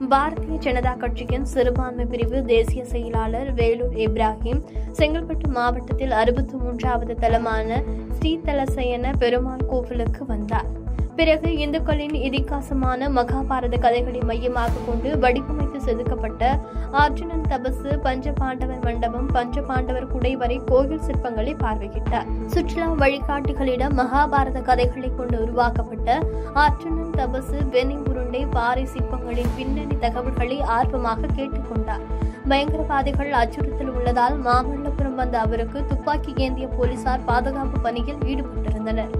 பாரதிய ஜனதா கட்சியின் சிறுபான்மை பிரிவு தேசிய செயலாளர் வேலூர் இப்ராஹிம் செங்கல்பட்டு மாவட்டத்தில் அறுபத்தி மூன்றாவது தலமான ஸ்ரீதலசயன பெருமாள் கோவிலுக்கு வந்தார் பிறகு இந்துக்களின் இதிகாசமான மகாபாரத கதைகளை மையமாக கொண்டு வடிவமைத்து செதுக்கப்பட்ட அர்ஜுனன் தபசு பஞ்ச பாண்டவர் மண்டபம் பஞ்ச பாண்டவர் குடைவரை கோயில் சிற்பங்களை பார்வையிட்டார் சுற்றுலா வழிகாட்டிகளிடம் மகாபாரத கதைகளை கொண்டு உருவாக்கப்பட்ட அர்ஜுனன் தபசு வெனி உருண்டை பாறை சிற்பங்களின் பின்னணி தகவல்களை ஆர்வமாக கேட்டுக்கொண்டார் பயங்கரவாதிகள் அச்சுறுத்தல் உள்ளதால் மாமல்லபுரம் வந்த அவருக்கு துப்பாக்கி ஏந்திய போலீசார் பாதுகாப்பு பணியில் ஈடுபட்டிருந்தனர்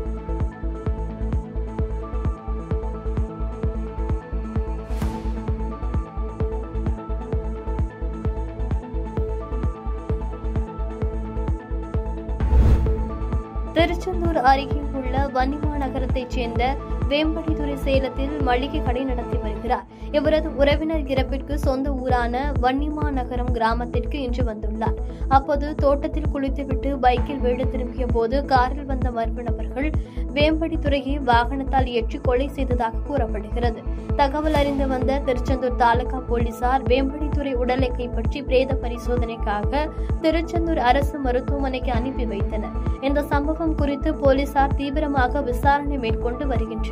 திருச்செந்தூர் அருகே உள்ள வன்னிமா நகரத்தைச் சேர்ந்த வேம்படிதுறை சேலத்தில் மளிகை கடை நடத்தி வருகிறார் இவரது உறவினர் இறப்பிற்கு சொந்த ஊரான வன்னிமா நகரம் கிராமத்திற்கு இன்று வந்துள்ளார் அப்போது தோட்டத்தில் குளித்துவிட்டு பைக்கில் வீடு திரும்பிய போது காரில் வந்த மர்ம நபர்கள் வேம்படித்துறையை வாகனத்தால் ஏற்றி கொலை செய்ததாக கூறப்படுகிறது தகவல் அறிந்து வந்த திருச்செந்தூர் தாலுகா போலீசார் வேம்படித்துறை உடலை கைப்பற்றி பிரேத பரிசோதனைக்காக திருச்செந்தூர் அரசு மருத்துவமனைக்கு அனுப்பி வைத்தனர் இந்த சம்பவம் குறித்து போலீசார் தீவிரமாக விசாரணை மேற்கொண்டு வருகின்றனர்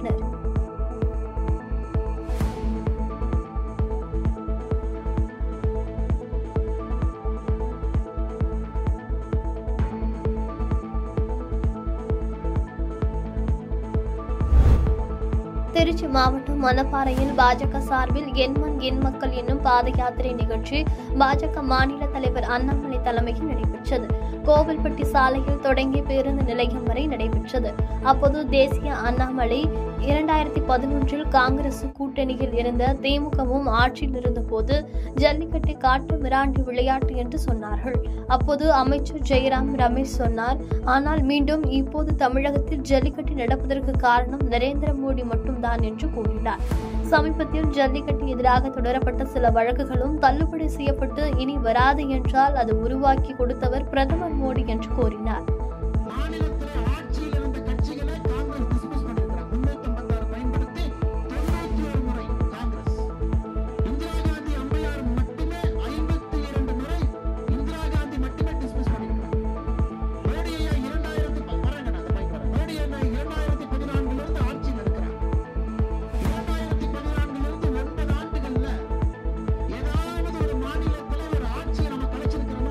திருச்சி மாவட்டம் மணப்பாறையில் பாஜக சார்பில் எண்மண் எண் மக்கள் என்னும் பாத யாத்திரை நிகழ்ச்சி பாஜக மாநில தலைவர் அண்ணாமலை தலைமையில் நடைபெற்றது கோவில்பட்டி சாலையில் தொடங்கி பேருந்து நிலையம் வரை நடைபெற்றது அப்போது தேசிய அண்ணாமலை இரண்டாயிரத்தி பதினொன்றில் காங்கிரஸ் கூட்டணியில் இருந்த திமுகவும் ஆட்சியில் இருந்தபோது ஜல்லிக்கட்டை காட்டு மிராண்டி விளையாட்டு என்று சொன்னார்கள் அப்போது அமைச்சர் ஜெயராம் ரமேஷ் சொன்னார் ஆனால் மீண்டும் இப்போது தமிழகத்தில் ஜல்லிக்கட்டு நடப்பதற்கு காரணம் நரேந்திர மோடி மட்டும்தான் என்று கூறினார் சமீபத்தில் ஜல்லிக்கட்டு எதிராக தொடரப்பட்ட சில வழக்குகளும் தள்ளுபடி செய்யப்பட்டு இனி வராது என்றால் அது உருவாக்கி கொடுத்தவர் பிரதமர் மோடி என்று கூறினார் மாநிலத்தில் ஆட்சியில் இருந்த கட்சிகளை காங்கிரஸ் டிஸ்மிஸ் பண்ணிருக்கிறாங்க முன்னூத்தி ஐம்பத்தாறு பயன்படுத்தி தொண்ணூத்தி ஒரு முறை காங்கிரஸ் இந்திரா காந்தி அம்மையார் மட்டுமே ஐம்பத்தி இரண்டு முறை இந்திரா காந்தி மட்டுமே டிஸ்மிஸ் பண்ணிருக்கிறாங்க மோடி ஐயா இரண்டாயிரத்தி ப- வரேங்க நான் அந்த பைக் வரேன். மோடி ஐயா இரண்டாயிரத்தி பதினான்குல இருந்து ஆட்சியில் இருக்கிறாங்க இரண்டாயிரத்தி பதினான்குல இருந்து ஒன்பது ஆண்டுகள்ல ஏதாவது ஒரு மாநிலத்துல ஒரு ஆட்சியை நம்ம கிடைச்சிருக்கிறோமா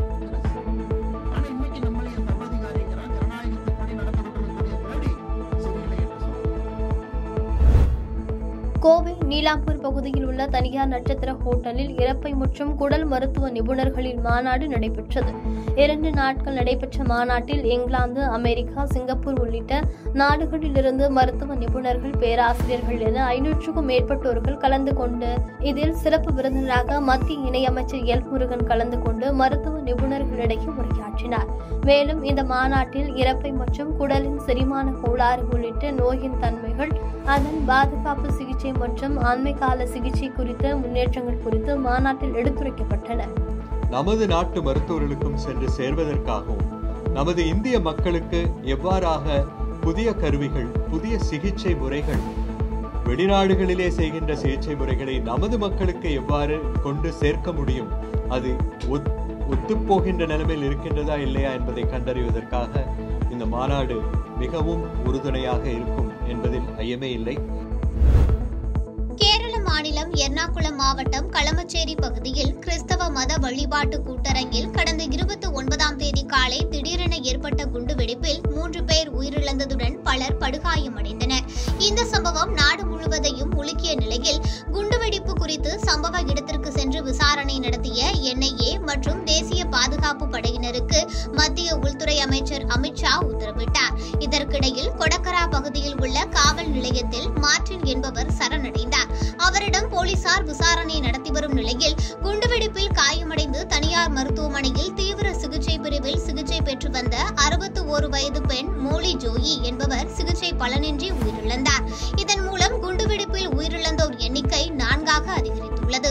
ஆனா இன்னைக்கு நம்மளே சர்வாதிகாரிங்கிறான் ஜனநாயகத்தின் படி நடந்து கொண்டிருக்கக்கூடிய மோடி சரியில்லை என்று சொல்றாங்க கோவை நீலாம்பூர் பகுதியில் உள்ள தனியார் நட்சத்திர ஹோட்டலில் இறப்பை மற்றும் குடல் மருத்துவ நிபுணர்களின் மாநாடு நடைபெற்றது இரண்டு நாட்கள் நடைபெற்ற மாநாட்டில் இங்கிலாந்து அமெரிக்கா சிங்கப்பூர் உள்ளிட்ட நாடுகளிலிருந்து மருத்துவ நிபுணர்கள் பேராசிரியர்கள் என ஐநூற்றுக்கும் மேற்பட்டோர்கள் கலந்து கொண்டு இதில் சிறப்பு விருந்தினராக மத்திய இணையமைச்சர் எல் முருகன் கலந்து கொண்டு மருத்துவ நிபுணர்களிடையே உரையாற்றினார் மேலும் இந்த மாநாட்டில் இறப்பை மற்றும் குடலின் செரிமான கோளாறு உள்ளிட்ட நோயின் தன்மைகள் அதன் பாதுகாப்பு சிகிச்சை மற்றும் அண்மை கால சிகிச்சை குறித்த முன்னேற்றங்கள் குறித்து மாநாட்டில் எடுத்துரைக்கப்பட்டன நமது நாட்டு மருத்துவர்களுக்கும் சென்று சேர்வதற்காகவும் நமது இந்திய மக்களுக்கு எவ்வாறாக புதிய கருவிகள் புதிய சிகிச்சை முறைகள் வெளிநாடுகளிலே செய்கின்ற சிகிச்சை முறைகளை நமது மக்களுக்கு எவ்வாறு கொண்டு சேர்க்க முடியும் அது ஒத்- ஒத்துப்போகின்ற நிலைமையில் இருக்கின்றதா இல்லையா என்பதை கண்டறிவதற்காக இந்த மாநாடு மிகவும் உறுதுணையாக இருக்கும் என்பதில் ஐயமே இல்லை கேரள மாநிலம் எர்ணாகுளம் மாவட்டம் களமச்சேரி பகுதியில் கிறிஸ்தவ மத வழிபாட்டு கூட்டரங்கில் கடந்த இருபத்தி ஒன்பதாம் தேதி காலை திடீரென ஏற்பட்ட குண்டுவெடிப்பில் மூன்று பேர் உயிரிழந்ததுடன் பலர் படுகாயமடைந்தனர் இந்த சம்பவம் நாடு முழுவதையும் உலுக்கிய நிலையில் குண்டுவெடிப்பு குறித்து சம்பவ இடத்திற்கு சென்று விசாரணை நடத்திய என்ஐஏ மற்றும் தேசிய பாதுகாப்பு படையினருக்கு மத்திய உள்துறை அமைச்சர் அமித்ஷா உத்தரவிட்டார் இதற்கிடையில் கொடக்கரா பகுதியில் உள்ள காவல் நிலையத்தில் மார்டின் என்பவர் சரணடைந்தார் அவரிடம் போலீசார் விசாரணை நடத்தி வரும் நிலையில் குண்டுவெடிப்பில் காயமடைந்து தனியார் மருத்துவமனையில் தீவிர சிகிச்சை பிரிவில் சிகிச்சை பெற்று வந்த அறுபத்தி ஓரு வயது பெண் மோலி ஜோயி என்பவர் சிகிச்சை பலனின்றி உயிரிழந்தார் இதன் மூலம் குண்டுவெடிப்பில் உயிரிழந்தோர் எண்ணிக்கை நான்காக அதிகரித்துள்ளது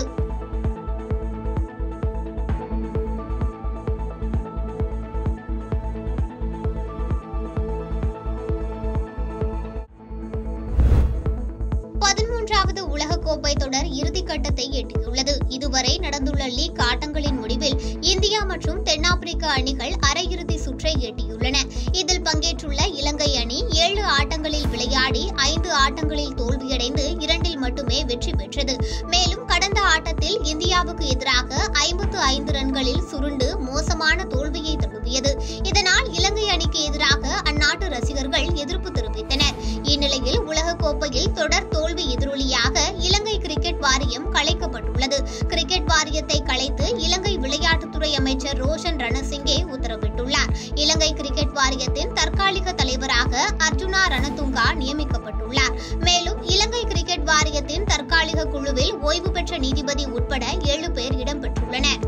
பதிமூன்றாவது உலகக்கோப்பை கோப்பை தொடர் இறுதிக்கட்டத்தை எட்டியுள்ளது இதுவரை நடந்துள்ள லீக் ஆட்டங்களின் முடிவில் இந்தியா மற்றும் தென்னாப்பிரிக்க அணிகள் அரையிறுதி சுற்றை எட்டியுள்ளன இதில் பங்கேற்றுள்ள இலங்கை அணி ஏழு ஆட்டங்களில் விளையாடி ஐந்து ஆட்டங்களில் தோல்வியடைந்து இரண்டில் மட்டுமே வெற்றி பெற்றது மேலும் கடந்த ஆட்டத்தில் இந்தியாவுக்கு எதிராக ஐம்பத்து ஐந்து ரன்களில் சுருண்டு மோசமான தோல்வியை தழுவியது இதனால் இலங்கை அணிக்கு எதிராக அந்நாட்டு ரசிகர்கள் எதிர்ப்பு தெரிவித்தனர் இந்நிலையில் உலகக்கோப்பையில் தொடர் தோல்வி எதிரொலியாக இலங்கை கிரிக்கெட் வாரியம் கலைக்கப்பட்டுள்ளது கிரிக்கெட் வாரியத்தை கலைத்து இலங்கை விளையாட்டுத்துறை அமைச்சர் ரோஷன் ரணசிங்கே உத்தரவிட்டுள்ளார் இலங்கை கிரிக்கெட் வாரியத்தின் தற்காலிக தலைவராக அர்ஜுனா ரணதுங்கா நியமிக்கப்பட்டுள்ளார் மேலும் இலங்கை கிரிக்கெட் வாரியத்தின் தற்காலிக குழுவில் ஓய்வு பெற்ற நீதிபதி உட்பட ஏழு பேர் இடம்பெற்றுள்ளனர்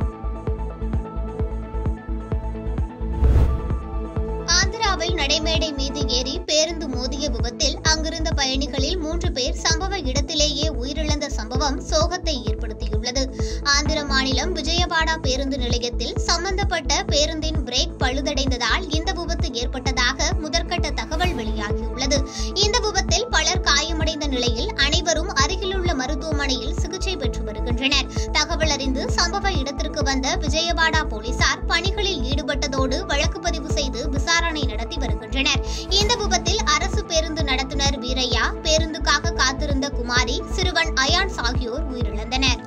ஆந்திராவில் நடைமேடை மீது ஏறி பேருந்து மோதிய விபத்தில் அங்கிருந்த பயணிகளில் மூன்று பேர் சம்பவ இடத்திலேயே உயிரிழந்த சம்பவம் சோகத்தை ஏற்படுத்தியுள்ளது ஆந்திர மாநிலம் விஜயவாடா பேருந்து நிலையத்தில் சம்பந்தப்பட்ட பேருந்தின் பிரேக் பழுதடைந்ததால் இந்த விபத்து ஏற்பட்டதாக முதற்கட்ட தகவல் வெளியாகியுள்ளது இந்த விபத்தில் பலர் காயமடைந்த நிலையில் அனைவரும் அருகிலுள்ள மருத்துவமனையில் சிகிச்சை பெற்று வருகின்றனர் தகவல் அறிந்து சம்பவ இடத்திற்கு வந்த விஜயவாடா போலீசார் பணிகளில் ஈடுபட்டதோடு வழக்கு பதிவு செய்து விசாரணை நடத்தி வருகின்றனர் இந்த விபத்தில் அரசு பேருந்து நடத்துனர் வீரையா பேருந்துக்காக காத்திருந்த குமாரி சிறுவன் அயான்ஸ் ஆகியோர் உயிரிழந்தனர்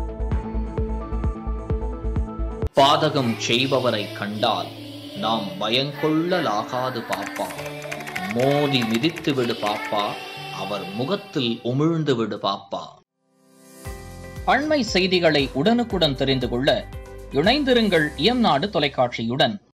பாதகம் செய்பவரை கண்டால் நாம் பயங்கொள்ளலாகாது பாப்பா மோதி மிதித்து விடு பாப்பா அவர் முகத்தில் உமிழ்ந்து விடு பாப்பா அண்மை செய்திகளை உடனுக்குடன் தெரிந்து கொள்ள இணைந்திருங்கள் இயம்நாடு தொலைக்காட்சியுடன்